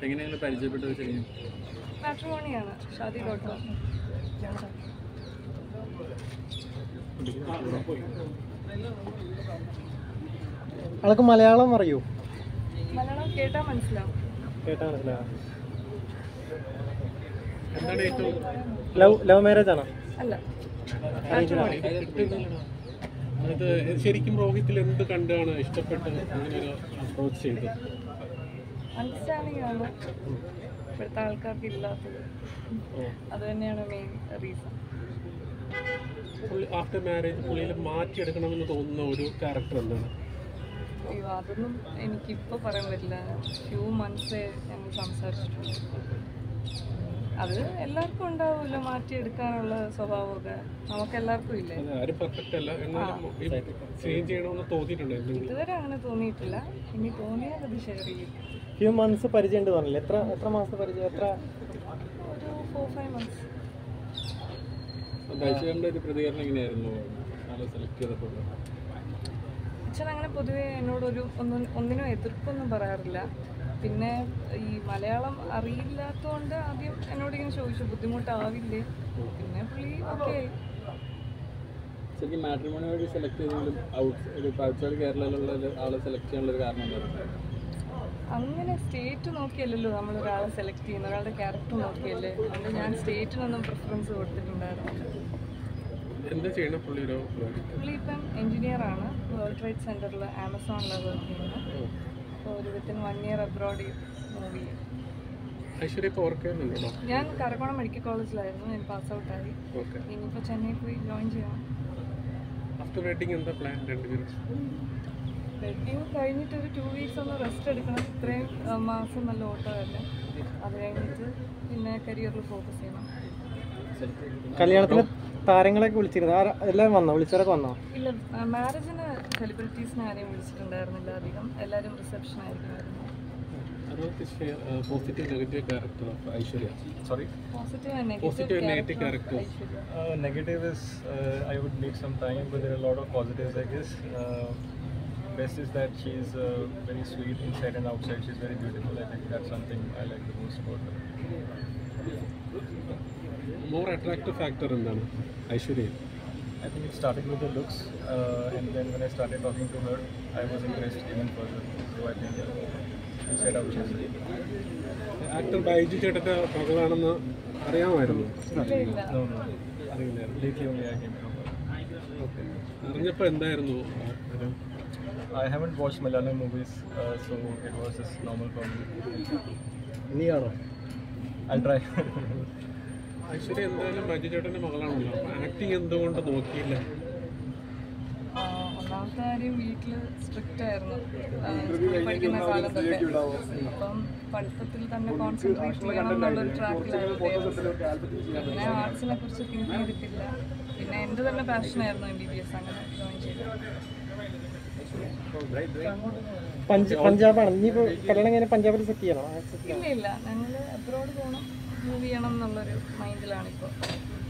എങ്ങനെയാണ് പരിചയപ്പെട്ടത് ശരിക്കും മാട്രിമോണിയാണ് ഷാദി ഡോട്ട് കോം ആൾക്ക് മലയാളം അറിയൂ മലയാളം കേട്ടാൽ മനസ്സിലാവും കേട്ടാ മനസ്സിലാവും എന്താണ് ഏറ്റവും ലവ് ലവ് മാരേജ് ആണോ അല്ല അറിയിച്ചില്ല അത് ശരിക്കും രോഹിത്തിൽ എന്ത് കണ്ടാണ് ഇഷ്ടപ്പെട്ട് അങ്ങനെ ഒരു അപ്രോച്ച് ചെയ്തത് അണ്ടർസ്റ്റാൻഡിങ് ആണ് ഇപ്പോഴത്തെ ആൾക്കാർക്ക് ഇല്ലാത്തത് അത് തന്നെയാണ് മെയിൻ റീസൺ പുള്ളി ആഫ്റ്റർ മാരേജ് പുള്ളിയിൽ മാറ്റിയെടുക്കണമെന്ന് തോന്നുന്ന ഒരു ക്യാരക്ടർ എന്താണ് അയ്യോ അതൊന്നും എനിക്കിപ്പോൾ പറയാൻ പറ്റില്ല ഫ്യൂ മന്ത്സേ ഞങ്ങൾ സംസാരിച്ചിട്ടുള്ളൂ അത് എല്ലാവർക്കും ഉണ്ടാവുമല്ലോ മാറ്റിയെടുക്കാനുള്ള സ്വഭാവമൊക്കെ നമുക്ക് എല്ലാവർക്കും ഇല്ലേ അത് ആരും പെർഫെക്റ്റ് അല്ല എന്നാലും ചേഞ്ച് ചെയ്യണമെന്ന് തോന്നിയിട്ടുണ്ട് എന്തെങ്കിലും ഇതുവരെ അങ്ങനെ തോന്നിയിട്ടില്ല ഇനി തോന്നിയാൽ അത് ഷെയർ ചെയ്യും ഫ്യൂ മന്ത്സ് പരിചയം ഉണ്ട് തോന്നില്ല എത്ര എത്ര മാസത്തെ പരിചയം എത്ര ഒരു ഫോർ ഫൈവ് മന്ത്സ് ഐശ്വര്യൻ്റെ ഒരു പ്രതികരണം എങ്ങനെയായിരുന്നു ആളെ സെലക്ട് ചെയ്തപ്പോൾ അച്ഛൻ അങ്ങനെ പൊതുവേ എന്നോടൊരു ഒന്നും ഒന്നിനും എതിർപ്പൊന്നും പറയാറില്ല പിന്നെ ഈ മലയാളം അറിയില്ലാത്തതുകൊണ്ട് ആദ്യം എന്നോട് ഇങ്ങനെ ചോദിച്ചു ബുദ്ധിമുട്ടാവില്ലേ പിന്നെ പുള്ളി ഓക്കെ ശരിക്കും മാട്രിമോണി വഴി സെലക്ട് ചെയ്തെങ്കിലും ഔട്ട് ഒരു ഔട്ട്സൈഡ് കേരളയിലുള്ള ഒരു ആളെ സെലക്ട് ചെയ്യാനുള്ള ഒരു കാരണം എന്തായിരുന്നു അങ്ങനെ സ്റ്റേറ്റ് നോക്കിയല്ലല്ലോ നമ്മൾ ഒരാളെ സെലക്ട് ചെയ്യുന്നത് ഒരാളുടെ ക്യാരക്ടർ നോക്കിയല്ലേ അതുകൊണ്ട് ഞാൻ സ്റ്റേറ്റിനൊന്നും പ്രിഫറൻസ് കൊടുത്തിട്ടുണ്ടായിരുന്നില്ല എന്താ ചെയ്യണം പുള്ളി ഒരു പുള്ളി ഇപ്പം എഞ്ചിനീയർ ആണ് വേൾഡ് ട്രേഡ് സെൻറ്ററിൽ ആമസോണിലാണ് വർക്ക് ചെയ്യുന്നത് അപ്പോൾ ഒരു within one year abroad move ചെയ്യും ഐശ്വര്യ ഇപ്പോൾ വർക്ക് ചെയ്യുന്നുണ്ടോ ഞാൻ കരക്കോണം മെഡിക്കൽ കോളേജിലായിരുന്നു ഞാൻ പാസ് ഔട്ടായി ഓക്കെ ഇനിയിപ്പോൾ ചെന്നൈ പോയി ജോയിൻ ചെയ്യണം ആഫ്റ്റർ വെഡിങ് എന്താ പ്ലാൻ രണ്ടുപേരും വെഡിങ് കഴിഞ്ഞിട്ട് ഒരു ടു വീക്സ് ഒന്ന് റെസ്റ്റ് എടുക്കണം ഇത്രയും ആ, മാസം നല്ല ഓട്ടമല്ലേ അത് കഴിഞ്ഞിട്ട് പിന്നെ കരിയറിൽ ഫോക്കസ് ചെയ്യണം കല്യാണത്തിന് താരങ്ങളെയൊക്കെ വിളിച്ചിരുന്നു ആരാ- എല്ലാവരും വന്നോ വിളിച്ചവരൊക്കെ വന്നോ ഇല്ല മാരേജിന് സെലിബ്രിറ്റീസിനെ ആരെയും വിളിച്ചിട്ടുണ്ടായിരുന്നില്ല അധികം എല്ലാവരും റിസപ്ഷൻ ആയിരിക്കുമായിരുന്നു positive negative character of Aishwarya Sorry. Positive and Positive and negative negative characters. Uh, negative is uh, I would need some time, but there are a lot of positives, I guess. Uh, best is that she's uh, very sweet inside and outside. She's very beautiful. I think that's something I like the most about her. More attractive factor എന്താണ് Aishwarya I think it started with the looks, uh, and then when I started talking to her, I was impressed even further. So I think uh, inside out she's very actor Baiju ചേട്ടൻ്റെ മകളാണെന്ന് അറിയാമായിരുന്നു ഇല്ല ഇല്ല No, no. അറിയില്ലായിരുന്നു Lately only I came to know her. Okay അറിഞ്ഞപ്പോൾ എന്തായിരുന്നു ആ ഒരു I haven't watched Malayalam movies, uh, so it was just normal for me. ഇനിയാണോ I'll try. Aishwarya എന്തായാലും ബൈജു ചേട്ടൻ്റെ മകളാണല്ലോ അപ്പോൾ ആക്ടിങ് എന്തുകൊണ്ട് നോക്കിയില്ല ആ, ഒന്നാമത്തെ കാര്യം വീട്ടിൽ സ്ട്രിക്റ്റ് ആയിരുന്നു ആ, സ്കൂളിൽ പഠിക്കുന്ന കാലത്തൊക്കെ അപ്പം പഠിത്തത്തിൽ തന്നെ കോൺസെൻട്രേറ്റ് ചെയ്യണം എന്നുള്ളൊരു ട്രാക്കിലായിരുന്നു പിന്നെ ആർട്സിനെ കുറിച്ച് തിങ്ക് ചെയ്തിട്ടില്ല പിന്നെ എൻ്റെ തന്നെ പാഷനായിരുന്നു എം ബി ബി എസ് അങ്ങനെ ജോയിൻ ചെയ്തത് പഞ്ച് പഞ്ചാബാണ് ഇനിയിപ്പോൾ കല്യാണം കഴിഞ്ഞാൽ പഞ്ചാബിൽ സെറ്റ് ചെയ്യണോ ആ, set ചെയ്യണോ? ഇല്ല ഇല്ല ഞങ്ങൾ അബ്രോഡ് പോകണം മൂവ് ചെയ്യണം എന്നുള്ളൊരു മൈൻഡിലാണിപ്പോൾ